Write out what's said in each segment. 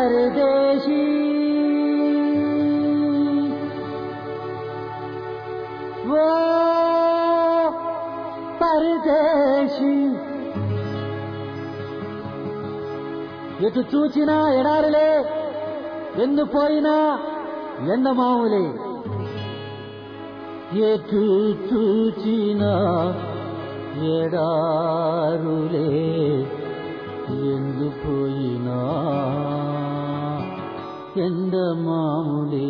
परदेशी वो परदेशी ఎటు చూచినా ఎడారులే ఎందు పోయినా ఎండమావులే ఎటు చూచినా ఎడారులే ఎందు పోయినా ఎండమాములే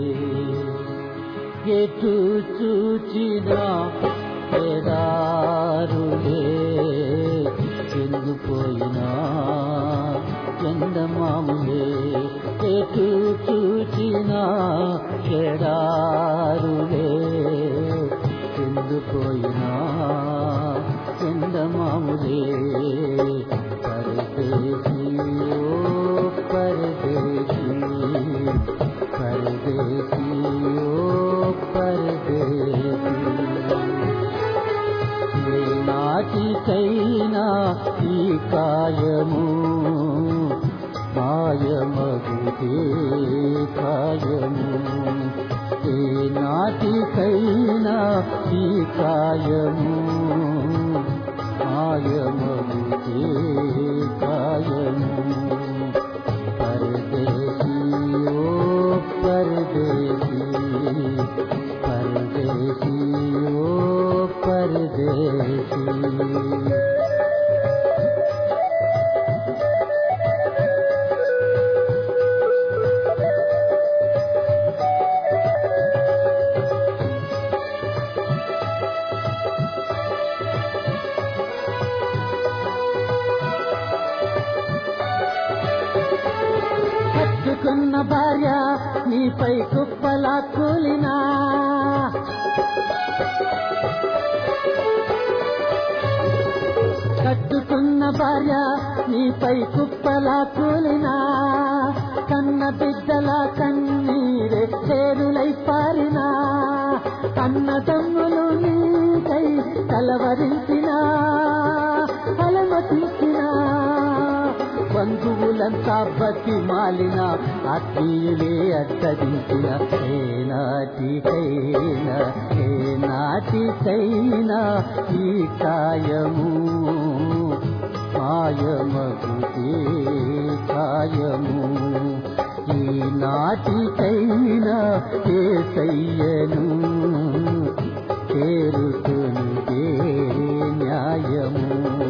ఎటు చూచినా ఎడారులే ఎందు పోయినా ఎండమాములే ఎటు చూచినా ఎడారులే ఎందు పోయినా ఎండమాములే పరదేశీ ఓ పరదేశీ పరదేశీ ఓ పరదేశీ ఏ నాటికైనా ఈ కాయము మాయమగుదే కాయము ఏ నాటికైనా ఈ కాయము మాయమగుదే కాయము పరదేశీ ఓ పరదేశీ పరదేశీ ఓ పరదేశీ కట్టుకున్న భార్య నీపై కుప్పలా కూలినా కట్టుకున్న భార్య నీపై కుప్పలా కూలినా కన్న బిడ్డల కన్నీరే పేరులై పారినా కన్న తమ్ములు నీకై కలవరించినా అలమతించినా బంధువులంతా బతి మాలిన ఆత్మీయులే అడ్డదించిన ఏ నాటికైనా ఏ నాటికైనా ఈ కాయము మాయమగుతే కాయము ఈ నాటికైనా ఏ సయ్యను చేరుతునిదే న్యాయము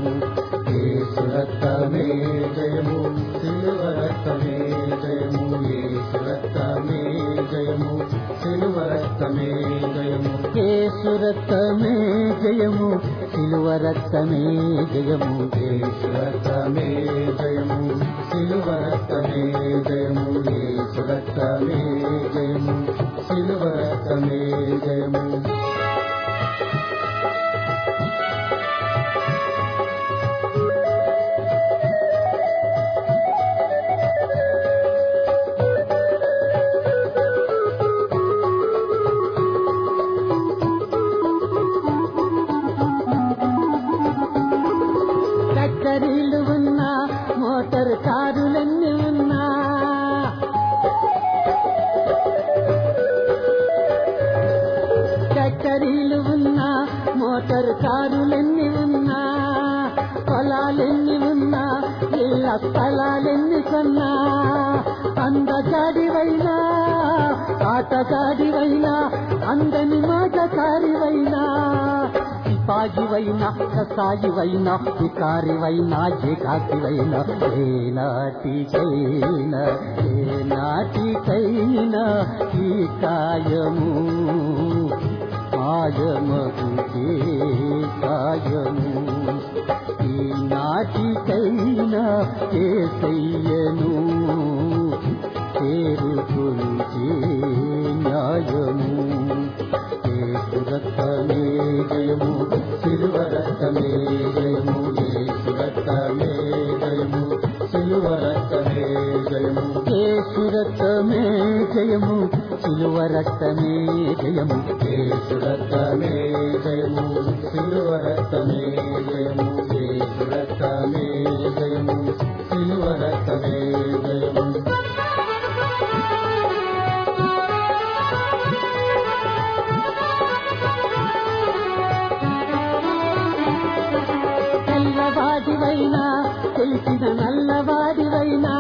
రక్తమే జయము సిలువ రక్తమే జయము యేసు రక్తమే జయము సిలువ రక్తమే జయము యేసు రక్తమే జయము సిలువ రక్తమే జయము యేసు రక్తమే జయము సిలువ రక్తమే జయము యేసు రక్తమే జయము సిలువ రక్తమే జయము ఫ్యాక్టరీలు ఉన్నా మోటార్ కారులన్నీ ఉన్నా ఫ్యాక్టరీలు ఉన్నా మోటార్ కారులన్నీ ఉన్నా పొలాలెన్ని ఉన్నా ఇళ్ళ స్థలాలెన్ని కొన్నా అందగాడివైనా ఆటగాడివైనా అందని మాటకారివైనా సిపాయివైనా కసాయివైనా వికారివైనా ఏకాకివైనా ఏ నాటికైనా ఏ నాటికైనా ఈ కాయము మాయమగుతే కాయము ఈ నాటికైనా ఏసయ్యను చేరుకునిచే న్యాయము యేసు రక్తమే జయము సిలువ రక్తమే జయము యేసు రక్తమే జయము సిలువ రక్తమే జయము యేసు రక్తమే జయము సిలువ రక్తమే జయము యేసు రక్తమే జయము సిలువ రక్తమే జయము యేసు రక్తమే జయము సిలువ రక్తమే జయము తెలిసిన నల్లవాడివైనా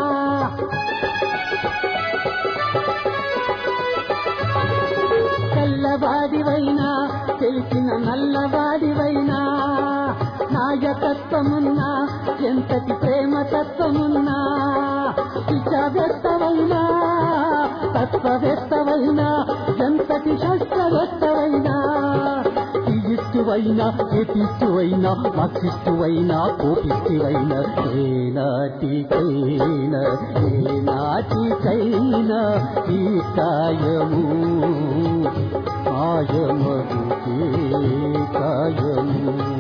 తెల్లవాడివైనా తెలిసిన నల్లవాడివైనా నాయకత్వమున్నా ఎంతటి ప్రేమ తత్వమున్నా విచారవేత్తవైనా తత్వవేత్తవైనా ఎంతటి శాస్త్రవేత్తవైనా ఈజిప్టువైనా ఏపిస్తువైనా మార్క్సిస్టువైనా కోపిస్తువైనా ఏ నాటికైనా ఏ నాటికైనా ఈ కాయము ఆయమగుతే కాయము